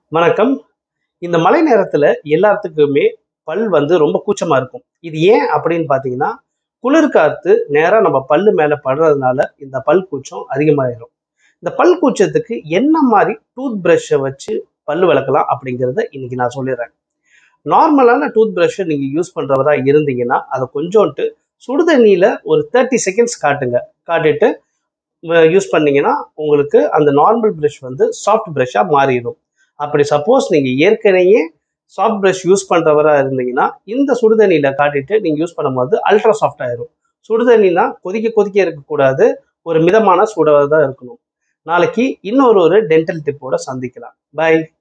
வணக்கம் இந்த மழை நேரத்தில் எல்லாத்துக்குமே பல் வந்து ரொம்ப கூச்சமாக இருக்கும் இது ஏன் அப்படின்னு பார்த்தீங்கன்னா குளிர் காற்று நேராக நம்ம பல்லு மேலே படுறதுனால இந்த பல் கூச்சம் அதிகமாயிடும் இந்த பல் கூச்சத்துக்கு என்ன மாதிரி டூத் ப்ரஷ்ஷை வச்சு பல் விளக்கலாம் அப்படிங்கிறத இன்னைக்கு நான் சொல்லிடுறேன் நார்மலான டூத் ப்ரஷ்ஷை நீங்கள் யூஸ் பண்ணுறவரா இருந்தீங்கன்னா அதை கொஞ்சோன்ட்டு சுடுதண்ணியில் ஒரு தேர்ட்டி செகண்ட்ஸ் காட்டுங்க காட்டிட்டு யூஸ் பண்ணீங்கன்னா உங்களுக்கு அந்த நார்மல் ப்ரஷ் வந்து சாஃப்ட் ப்ரஷ்ஷாக மாறிடும் அப்படி சப்போஸ் நீங்கள் ஏற்கனவே சாஃப்ட் ப்ரஷ் யூஸ் பண்ணுறவரா இருந்தீங்கன்னா இந்த சுடுதண்ணியில் காட்டிட்டு நீங்கள் யூஸ் பண்ணும்போது அல்ட்ரா சாஃப்ட் ஆயிரும் சுடுதண்ணினா கொதிக்க கொதிக்க இருக்கக்கூடாது ஒரு மிதமான சூடாக தான் இருக்கணும் நாளைக்கு இன்னொரு ஒரு டென்டல் டிப்போட சந்திக்கலாம் பை